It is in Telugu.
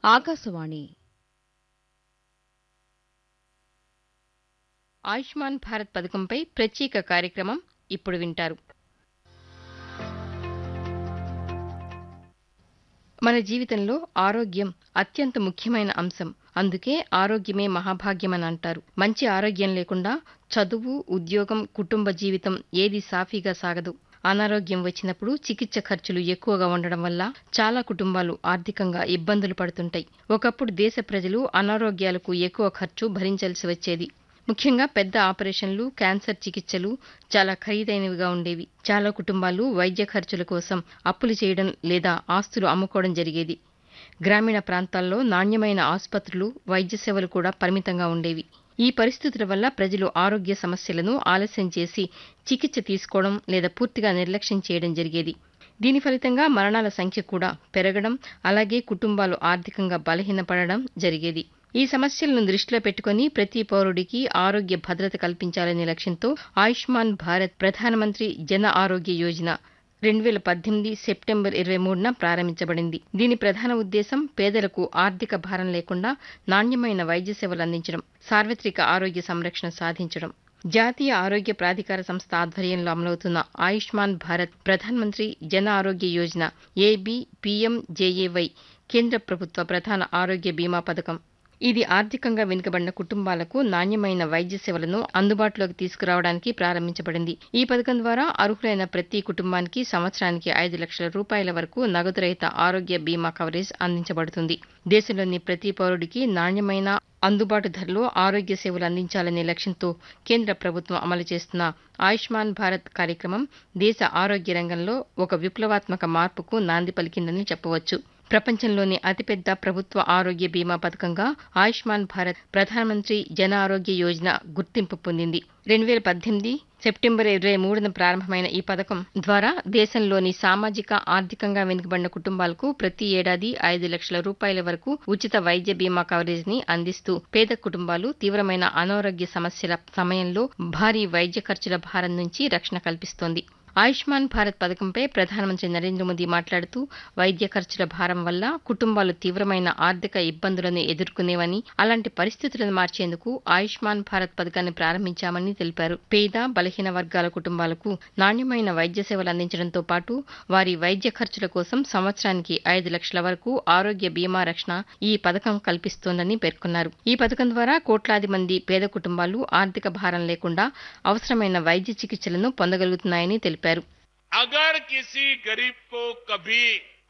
ఆకాశవాణి ఆయుష్మాన్ భారత్ పథకంపై ప్రత్యేక కార్యక్రమం ఇప్పుడు వింటారు మన జీవితంలో ఆరోగ్యం అత్యంత ముఖ్యమైన అంశం అందుకే ఆరోగ్యమే మహాభాగ్యమని అంటారు మంచి ఆరోగ్యం లేకుండా చదువు ఉద్యోగం కుటుంబ జీవితం ఏది సాఫీగా సాగదు అనారోగ్యం వచ్చినప్పుడు చికిత్స ఖర్చులు ఎక్కువగా ఉండడం వల్ల చాలా కుటుంబాలు ఆర్థికంగా ఇబ్బందులు పడుతుంటాయి ఒకప్పుడు దేశ ప్రజలు అనారోగ్యాలకు ఎక్కువ ఖర్చు భరించాల్సి వచ్చేది ముఖ్యంగా పెద్ద ఆపరేషన్లు క్యాన్సర్ చికిత్సలు చాలా ఖరీదైనవిగా ఉండేవి చాలా కుటుంబాలు వైద్య ఖర్చుల కోసం అప్పులు చేయడం లేదా ఆస్తులు అమ్ముకోవడం జరిగేది గ్రామీణ ప్రాంతాల్లో నాణ్యమైన ఆసుపత్రులు వైద్య సేవలు కూడా పరిమితంగా ఉండేవి ఈ పరిస్థితుల వల్ల ప్రజలు ఆరోగ్య సమస్యలను ఆలస్యం చేసి చికిత్స తీసుకోవడం లేదా పూర్తిగా నిర్లక్ష్యం చేయడం జరిగేది దీని ఫలితంగా మరణాల సంఖ్య కూడా పెరగడం అలాగే కుటుంబాలు ఆర్థికంగా బలహీనపడడం జరిగేది ఈ సమస్యలను దృష్టిలో పెట్టుకుని ప్రతి పౌరుడికి ఆరోగ్య భద్రత కల్పించాలనే లక్ష్యంతో ఆయుష్మాన్ భారత్ ప్రధానమంత్రి జన ఆరోగ్య యోజన రెండు వేల పద్దెనిమిది సెప్టెంబర్ ఇరవై మూడున ప్రారంభించబడింది దీని ప్రధాన ఉద్దేశం పేదలకు ఆర్థిక భారం లేకుండా నాణ్యమైన వైద్య సేవలు అందించడం సార్వత్రిక ఆరోగ్య సంరక్షణ సాధించడం జాతీయ ఆరోగ్య ప్రాధికార సంస్థ ఆధ్వర్యంలో అమలవుతున్న ఆయుష్మాన్ భారత్ ప్రధానమంత్రి జన ఆరోగ్య యోజన ఏబీ పీఎంజేఏవై కేంద్ర ప్రభుత్వ ప్రధాన ఆరోగ్య బీమా పథకం ఇది ఆర్థికంగా వెనుకబడిన కుటుంబాలకు నాణ్యమైన వైద్య సేవలను అందుబాటులోకి తీసుకురావడానికి ప్రారంభించబడింది ఈ పథకం ద్వారా అర్హులైన ప్రతి కుటుంబానికి సంవత్సరానికి ఐదు లక్షల రూపాయల వరకు నగదు రహిత ఆరోగ్య బీమా కవరేజ్ అందించబడుతుంది దేశంలోని ప్రతి పౌరుడికి నాణ్యమైన అందుబాటు ధరలో ఆరోగ్య సేవలు అందించాలనే లక్ష్యంతో కేంద్ర ప్రభుత్వం అమలు చేస్తున్న ఆయుష్మాన్ భారత్ కార్యక్రమం దేశ ఆరోగ్య రంగంలో ఒక విప్లవాత్మక మార్పుకు నాంది పలికిందని చెప్పవచ్చు ప్రపంచంలోని అతిపెద్ద ప్రభుత్వ ఆరోగ్య బీమా పథకంగా ఆయుష్మాన్ భారత్ ప్రధానమంత్రి జన ఆరోగ్య యోజన గుర్తింపు పొందింది రెండు వేల పద్దెనిమిది సెప్టెంబర్ ఇరవై మూడున ప్రారంభమైన ఈ పథకం ద్వారా దేశంలోని సామాజిక ఆర్థికంగా వెనుకబడిన కుటుంబాలకు ప్రతి ఏడాది ఐదు లక్షల రూపాయల వరకు ఉచిత వైద్య బీమా కవరేజ్ ని అందిస్తూ పేద కుటుంబాలు తీవ్రమైన అనారోగ్య సమస్యల సమయంలో భారీ వైద్య ఖర్చుల భారం నుంచి రక్షణ కల్పిస్తోంది ఆయుష్మాన్ భారత్ పథకంపై ప్రధానమంత్రి నరేంద్ర మోదీ మాట్లాడుతూ వైద్య ఖర్చుల భారం వల్ల కుటుంబాలు తీవ్రమైన ఆర్థిక ఇబ్బందులను ఎదుర్కొనేవని అలాంటి పరిస్థితులను మార్చేందుకు ఆయుష్మాన్ భారత్ పథకాన్ని ప్రారంభించామని తెలిపారు పేద బలహీన వర్గాల కుటుంబాలకు నాణ్యమైన వైద్య సేవలు అందించడంతో పాటు వారి వైద్య ఖర్చుల కోసం సంవత్సరానికి ఐదు లక్షల వరకు ఆరోగ్య బీమా రక్షణ ఈ పథకం కల్పిస్తోందని పేర్కొన్నారు ఈ పథకం ద్వారా కోట్లాది మంది పేద కుటుంబాలు ఆర్థిక భారం లేకుండా అవసరమైన వైద్య చికిత్సలను పొందగలుగుతున్నాయని తెలిపారు अगर किसी गरीब को कभी